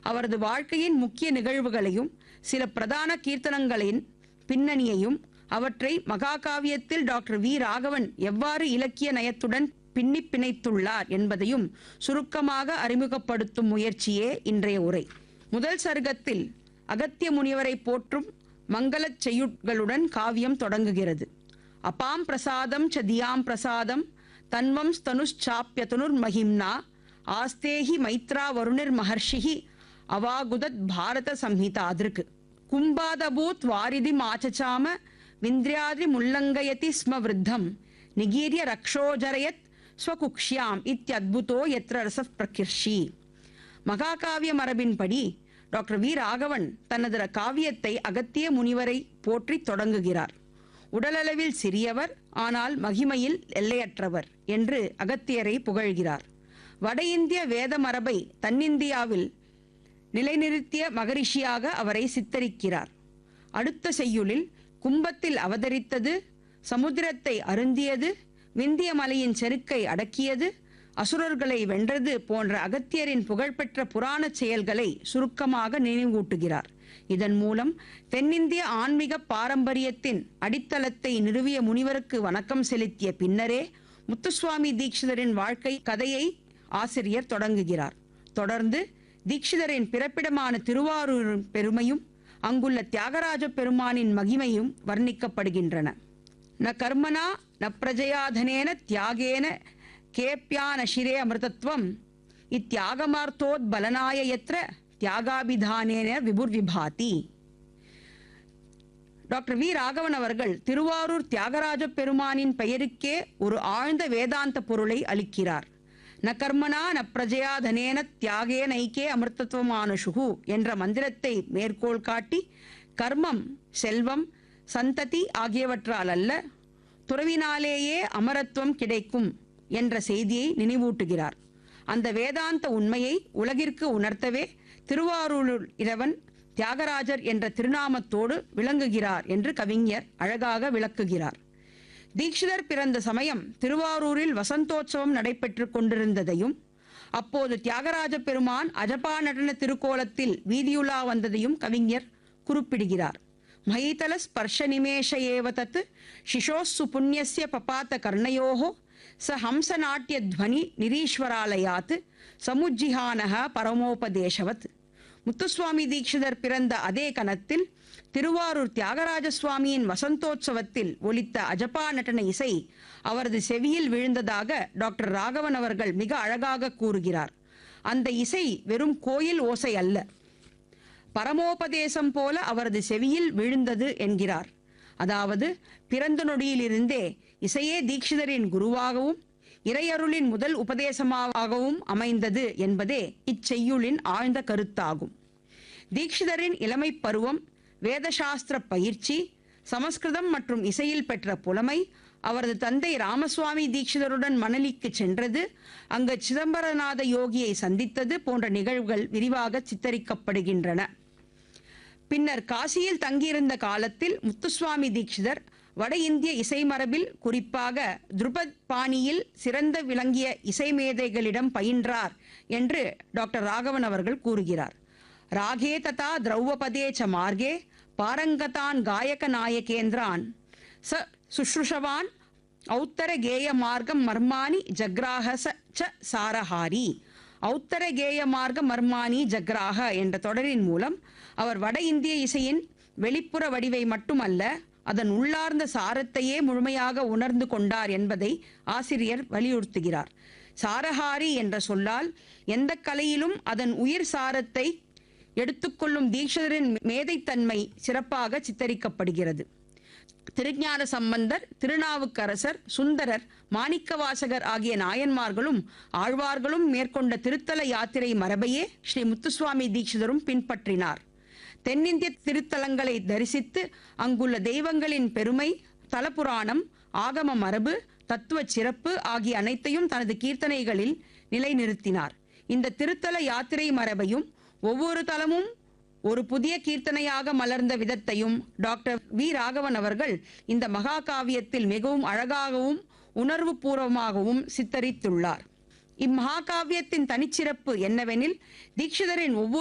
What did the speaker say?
அவரது வாழ்க்கையின் முக்கிய நிகழ்வுகளையும் சில பிரதான கீர்த்தனங்களின் பின்னணியையும் அவற்றை மகாகாவியத்தில் டாக்டர் வி ராகவன் எவ்வாறு இலக்கிய நயத்துடன் பின்னி பிணைத்துள்ளார் என்பதையும் சுருக்கமாக அறிமுகப்படுத்தும் முயற்சியே இன்றைய உரை முதல் சருகத்தில் அகத்திய முனிவரை போற்றும் மங்களச் செய்யுட்களுடன் காவியம் தொடங்குகிறது அபாம் பிரசாதம் ச தியாம் பிரசாதம் தன்வம் ஸ்தனுஷாப்பியதனுர் மகிம்னா ஆஸ்தேஹி மைத்ரா வருணிர் மகர்ஷிஹி அவாகுதத் பாரத சம்ஹிதா அதிருக்கு கும்பாதபூத் வாரிதி மாச்சசாம விந்திரியாதி முள்ளங்கயதி ஸ்ம விருத்தம் நிகீரிய ரக்ஷோஜரயத் ஸ்வகுக்ஷ்யாம் இத்தியத்புதோ எத்ர ரசப் பிரகிர்ஷி மகாகாவிய மரபின்படி டாக்டர் வி ராகவன் தனது காவியத்தை அகத்திய முனிவரை போற்றி தொடங்குகிறார் உடலளவில் சிறியவர் ஆனால் மகிமையில் எல்லையற்றவர் என்று அகத்தியரை புகழ்கிறார் வட இந்திய வேத மரபை தன்னிந்தியாவில் நிலைநிறுத்திய மகரிஷியாக அவரை சித்தரிக்கிறார் அடுத்த செய்யுளில் கும்பத்தில் அவதரித்தது சமுத்திரத்தை அருந்தியது விந்திய மலையின் செருக்கை அடக்கியது அசுரர்களை வென்றது போன்ற அகத்தியரின் புகழ்பெற்ற புராணச் செயல்களை சுருக்கமாக நினைவூட்டுகிறார் இதன் மூலம் தென்னிந்திய ஆன்மீக பாரம்பரியத்தின் அடித்தளத்தை நிறுவிய முனிவருக்கு வணக்கம் செலுத்திய பின்னரே முத்துசுவாமி தீட்சிதரின் வாழ்க்கை கதையை ஆசிரியர் தொடங்குகிறார் தொடர்ந்து தீட்சிதரின் பிறப்பிடமான திருவாரூரின் பெருமையும் அங்குள்ள தியாகராஜ பெருமானின் மகிமையும் வர்ணிக்கப்படுகின்றன ந கர்மனா ந பிரஜயாதனேன தியாகேன கேப்யானசிரே அமிர்தத்வம் இத்தியாகமார்த்தோத்பலனாய எத்திர தியாகாபிதானேன விபுர்விபாதி டாக்டர் வி ராகவன் அவர்கள் திருவாரூர் தியாகராஜ பெருமானின் பெயருக்கே ஒரு ஆழ்ந்த வேதாந்த பொருளை அளிக்கிறார் ந கர்மனா ந பிரஜயா தனேன தியாகே நைக்கே அமிர்தத்துவமானுஷுகு என்ற மந்திரத்தை மேற்கோள் காட்டி கர்மம் செல்வம் சந்ததி ஆகியவற்றால் அல்ல துறவினாலேயே அமரத்துவம் கிடைக்கும் என்ற செய்தியை நினைவூட்டுகிறார் அந்த வேதாந்த உண்மையை உலகிற்கு உணர்த்தவே திருவாரூர் இறைவன் தியாகராஜர் என்ற திருநாமத்தோடு விளங்குகிறார் என்று கவிஞர் அழகாக விளக்குகிறார் தீட்சிதர் பிறந்த சமயம் திருவாரூரில் வசந்தோற்சவம் நடைபெற்றுக் கொண்டிருந்ததையும் அப்போது தியாகராஜ பெருமான் அஜபா நடன திருக்கோலத்தில் வீதியுலா வந்ததையும் கவிஞர் குறிப்பிடுகிறார் மஹிதல ஸ்பர்ஷ நிமேஷ ஏவ தத் சிஷோஸ்ஸு புண்ணியஸ்ய பபாத்த கர்ணயோः ச ஹம்சநாட்டிய துவனி நிரீஸ்வராலயாத் சமுஜ்ஜிஹானக பரமோபதேசவத் முத்துசுவாமி தீட்சிதர் பிறந்த அதே கணத்தில் திருவாரூர் தியாகராஜ சுவாமியின் வசந்தோற்சவத்தில் ஒலித்த அஜபா நடன இசை அவரது செவியில் விழுந்ததாக டாக்டர் ராகவன் அவர்கள் மிக அழகாக கூறுகிறார் அந்த இசை வெறும் கோயில் ஓசை அல்ல பரமோபதேசம் போல அவரது செவியில் விழுந்தது என்கிறார் அதாவது பிறந்த நொடியிலிருந்தே இசையே தீட்சிதரின் குருவாகவும் இறையருளின் முதல் உபதேசமாகவும் அமைந்தது என்பதே இச்செய்யுளின் ஆழ்ந்த கருத்தாகும் தீட்சிதரின் இளமைப் பருவம் வேதசாஸ்திர பயிற்சி சமஸ்கிருதம் மற்றும் இசையில் பெற்ற புலமை அவரது தந்தை ராமசுவாமி தீட்சிதருடன் மணலிக்கு சென்றது அங்கு சிதம்பரநாத யோகியை சந்தித்தது போன்ற நிகழ்வுகள் விரிவாக சித்தரிக்கப்படுகின்றன பின்னர் காசியில் தங்கியிருந்த காலத்தில் முத்துசுவாமி தீட்சிதர் வட இந்திய இசை மரபில் குறிப்பாக துருபத் பாணியில் சிறந்த விளங்கிய இசை மேதைகளிடம் பயின்றார் என்று டாக்டர் ராகவன் அவர்கள் கூறுகிறார் ராகே ததா திரௌவபதே ச மார்கே பாரங்கதான் காயக நாயகேந்திரான் ச சுஷ்ருஷவான் ஔத்தர கேய மார்க்கம் மர்மாணி ஜக்ராக ச ச சாரஹாரி ஔத்தர கேய மார்க்க மர்மாணி ஜக்ராக என்ற தொடரின் மூலம் அவர் வட இந்திய இசையின் வெளிப்புற வடிவை மட்டுமல்ல அதன் உள்ளார்ந்த சாரத்தையே முழுமையாக உணர்ந்து கொண்டார் என்பதை ஆசிரியர் வலியுறுத்துகிறார் சாரஹாரி என்ற சொல்லால் எந்த கலையிலும் அதன் உயிர் சாரத்தை எடுத்துக்கொள்ளும் தீட்சிதரின் மேதைத்தன்மை சிறப்பாக சித்தரிக்கப்படுகிறது திருஞான சம்பந்தர் திருநாவுக்கரசர் சுந்தரர் மாணிக்கவாசகர் ஆகிய நாயன்மார்களும் ஆழ்வார்களும் மேற்கொண்ட திருத்தல யாத்திரை மரபையே ஸ்ரீ முத்துசுவாமி தீட்சிதரும் பின்பற்றினார் தென்னிந்திய திருத்தலங்களை தரிசித்து அங்குள்ள தெய்வங்களின் பெருமை தலபுராணம் ஆகம மரபு தத்துவ சிறப்பு ஆகிய அனைத்தையும் தனது கீர்த்தனைகளில் நிலைநிறுத்தினார் இந்த திருத்தல யாத்திரை மரபையும் ஒவ்வொரு தலமும் ஒரு புதிய கீர்த்தனையாக மலர்ந்த விதத்தையும் டாக்டர் வி ராகவன் அவர்கள் இந்த மகாகாவியத்தில் மிகவும் அழகாகவும் உணர்வு பூர்வமாகவும் சித்தரித்துள்ளார் இம்மகாகாவியத்தின் தனிச்சிறப்பு என்னவெனில் தீட்சிதரின் ஒவ்வொரு